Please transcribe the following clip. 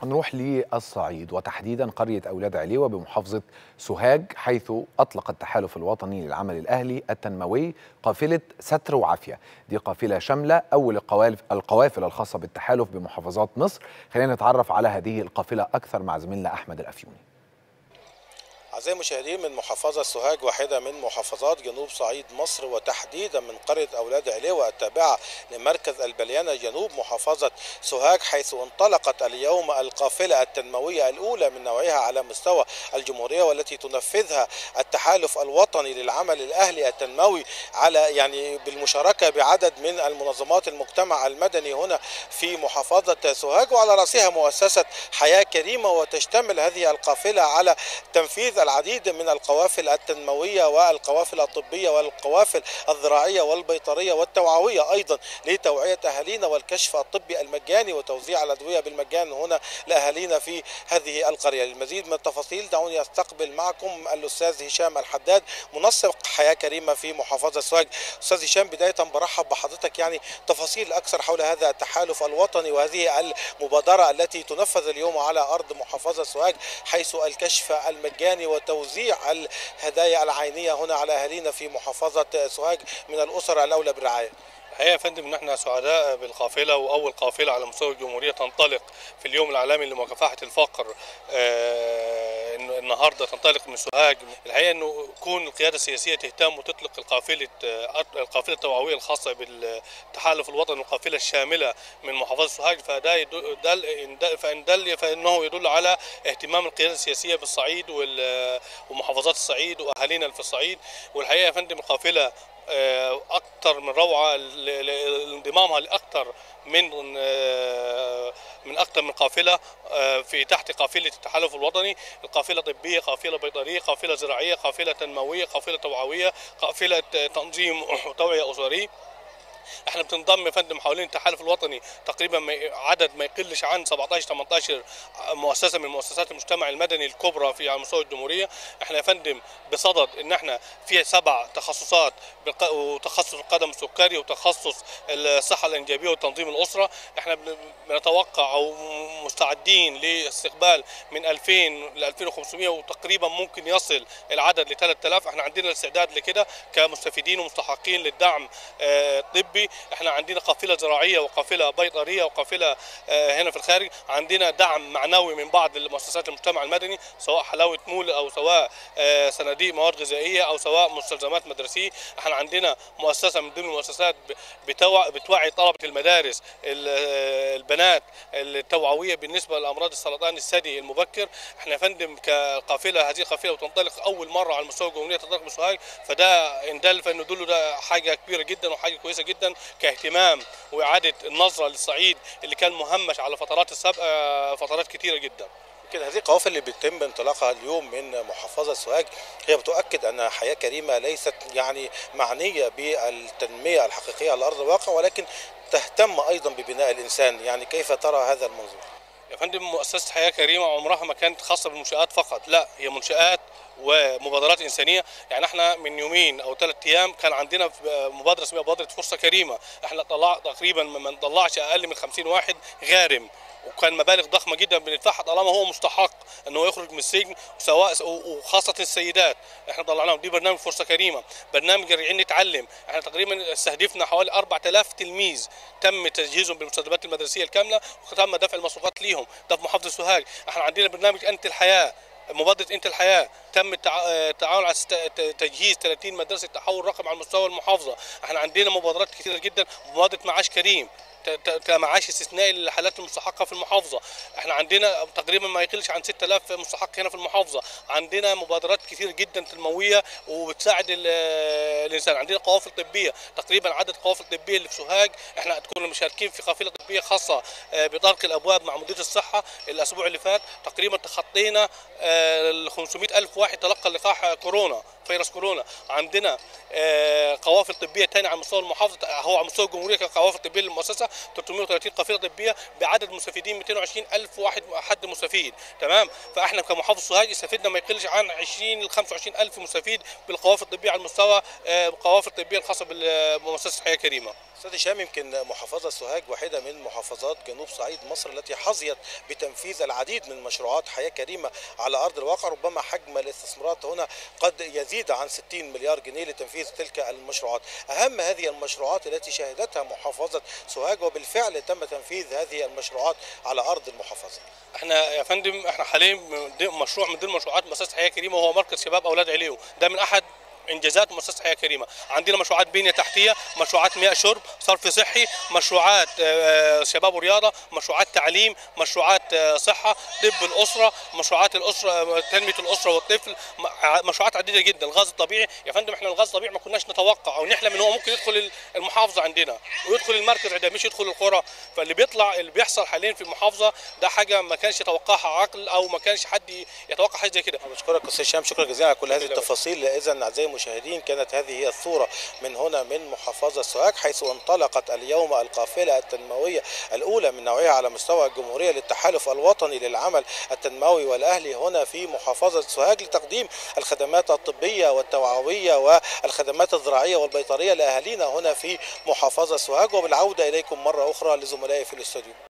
نروح للصعيد وتحديدا قرية أولاد عليوة بمحافظة سوهاج حيث أطلق التحالف الوطني للعمل الأهلي التنموي قافلة ستر وعافية دي قافلة شاملة أول القوافل الخاصة بالتحالف بمحافظات مصر خلينا نتعرف على هذه القافلة أكثر مع زميلنا أحمد الأفيوني أعزائي المشاهدين من محافظة سوهاج واحدة من محافظات جنوب صعيد مصر وتحديدا من قرية أولاد عليوة التابعة لمركز البليانة جنوب محافظة سوهاج حيث انطلقت اليوم القافلة التنموية الأولى من نوعها على مستوى الجمهورية والتي تنفذها التحالف الوطني للعمل الأهلي التنموي على يعني بالمشاركة بعدد من المنظمات المجتمع المدني هنا في محافظة سوهاج وعلى رأسها مؤسسة حياة كريمة وتشتمل هذه القافلة على تنفيذ العديد من القوافل التنموية والقوافل الطبية والقوافل الزراعية والبيطرية والتوعوية أيضا لتوعية أهالينا والكشف الطبي المجاني وتوزيع الأدوية بالمجان هنا لأهالينا في هذه القرية للمزيد من التفاصيل دعوني أستقبل معكم الأستاذ هشام الحداد منسق حياة كريمة في محافظة سوهاج أستاذ هشام بداية برحب بحضرتك يعني تفاصيل أكثر حول هذا التحالف الوطني وهذه المبادرة التي تنفذ اليوم على أرض محافظة سوهاج حيث الكشف المجاني وتوزيع الهدايا العينية هنا على أهالينا في محافظة سوهاج من الأسر الأولى بالرعاية الحقيقه يا فندم ان احنا سعداء بالقافله واول قافله على مستوى الجمهوريه تنطلق في اليوم العالمي لمكافحه الفقر آه النهارده تنطلق من سوهاج الحقيقه انه كون القياده السياسيه تهتم وتطلق القافله آه القافله التوعويه الخاصه بالتحالف الوطني والقافله الشامله من محافظه سوهاج فده يدل فان دل فانه يدل على اهتمام القياده السياسيه بالصعيد ومحافظات الصعيد واهالينا في الصعيد والحقيقه يا فندم القافله اكثر من روعه لانضمامها لاكثر من من اكثر من قافله في تحت قافله التحالف الوطني القافله طبيه قافله بيطريه قافله زراعيه قافله تنمويه قافله توعويه قافله تنظيم وتوعيه اسري احنا بتنضم يا فندم حوالين التحالف الوطني تقريبا عدد ما يقلش عن 17 18 مؤسسه من مؤسسات المجتمع المدني الكبرى في على مستوى الجمهوريه احنا يا فندم بصدد ان احنا في سبع تخصصات وتخصص القدم السكري وتخصص الصحه الانجابيه وتنظيم الاسره احنا بنتوقع او مستعدين لاستقبال من 2000 ل 2500 وتقريبا ممكن يصل العدد ل 3000 احنا عندنا الاستعداد لكده كمستفيدين ومستحقين للدعم الطبي احنا عندنا قافله زراعيه وقافله بيطريه وقافله هنا في الخارج عندنا دعم معنوي من بعض المؤسسات المجتمع المدني سواء حلاوه مول او سواء صناديق مواد غذائيه او سواء مستلزمات مدرسيه احنا عندنا مؤسسه من ضمن المؤسسات بتوعي طلبه المدارس البنات التوعويه بالنسبه لامراض السرطان الثدي المبكر احنا يا فندم كقافله هذه قافله وتنطلق اول مره على مستوى الجمهوريه تنطلق من سوهاج فده ان دل فانه دل ده حاجه كبيره جدا وحاجه كويسه جدا كاهتمام واعاده النظره للصعيد اللي كان مهمش على فترات السابقه فترات كثيره جدا يمكن هذه القوافل اللي بيتم انطلاقها اليوم من محافظة سوهاج هي بتؤكد أن حياة كريمة ليست يعني معنية بالتنمية الحقيقية على أرض الواقع ولكن تهتم أيضا ببناء الإنسان يعني كيف ترى هذا المنظور؟ يا فندم مؤسسة حياة كريمة عمرها ما كانت خاصة بالمنشآت فقط لا هي منشآت ومبادرات انسانيه يعني احنا من يومين او ثلاث ايام كان عندنا مبادره اسمها مبادره فرصه كريمه احنا طلع تقريبا ما نطلعش اقل من 50 واحد غارم وكان مبالغ ضخمه جدا بندفعها طالما هو مستحق ان هو يخرج من السجن سواء وخاصه السيدات احنا طلعناهم دي برنامج فرصه كريمه برنامج راجعين نتعلم احنا تقريبا استهدفنا حوالي 4000 تلميذ تم تجهيزهم بالمستلزمات المدرسيه الكامله وتم دفع المصروفات ليهم ده في محافظه سوهاج احنا عندنا برنامج انت الحياه مبادره انت الحياه تم التعاون على تجهيز 30 مدرسه تحول رقم على مستوى المحافظه احنا عندنا مبادرات كثيره جدا مبادره معاش كريم معاش استثنائي للحالات المستحقه في المحافظه احنا عندنا تقريبا ما يقلش عن 6000 مستحق هنا في المحافظه عندنا مبادرات كثير جدا تنمويه وبتساعد الانسان عندنا قوافل طبيه تقريبا عدد قوافل طبيه اللي في سوهاج احنا كنا مشاركين في قافله طبيه خاصه بطرق الابواب مع مديريه الصحه الاسبوع اللي فات تقريبا تخطينا ال 500 الف واحد تلقى لقاح كورونا في فيروس كورونا عندنا آه، قوافل طبيه تانية على مستوى المحافظه هو على مستوى الجمهوريه كقوافل طبيه للمؤسسه 330 قافله طبيه بعدد مستفيدين 220 الف واحد حد مستفيد تمام فاحنا كمحافظ سوهاج استفدنا ما يقلش عن 20 ل 25 الف مستفيد بالقوافل الطبيه على المستوى آه، القوافل الطبيه الخاصه بمؤسسه حياه كريمه استاذ هشام يمكن محافظه سوهاج واحده من محافظات جنوب صعيد مصر التي حظيت بتنفيذ العديد من مشروعات حياه كريمه على ارض الواقع ربما حجم الاستثمارات هنا قد يزيد عن 60 مليار جنيه لتنفيذ تلك المشروعات اهم هذه المشروعات التي شهدتها محافظه سوهاج وبالفعل تم تنفيذ هذه المشروعات على ارض المحافظه احنا يا فندم احنا حاليا من ضمن مشروع من ضمن مشروعات مؤسسه حياه كريمه وهو مركز شباب اولاد عليو ده من احد انجازات مؤسسه حياه كريمه عندنا مشروعات بنيه تحتيه مشروعات مياه شرب صرف صحي مشروعات آه، شباب ورياضه مشروعات تعليم مشروعات آه، صحه طب الاسره مشروعات الاسره آه، تنميه الاسره والطفل م- ع- مشروعات عديده جدا الغاز الطبيعي يا فندم احنا الغاز الطبيعي ما كناش نتوقع او نحلم ان هو ممكن يدخل المحافظه عندنا ويدخل المركز عندنا مش يدخل القرى فاللي بيطلع اللي بيحصل حاليا في المحافظه ده حاجه ما كانش يتوقعها عقل او ما كانش حد يتوقع حاجه زي كده بشكرك استاذ هشام شكرا جزيلا على كل هذه التفاصيل اذا اعزائي المشاهدين كانت هذه هي الصوره من هنا من محافظه سوهاج حيث انطلقت اليوم القافله التنمويه الاولى من نوعها على مستوى الجمهوريه للتحالف الوطني للعمل التنموي والاهلي هنا في محافظه سوهاج لتقديم الخدمات الطبيه والتوعويه والخدمات الزراعيه والبيطريه لاهالينا هنا في محافظه سوهاج وبالعوده اليكم مره اخرى لزملائي في الاستوديو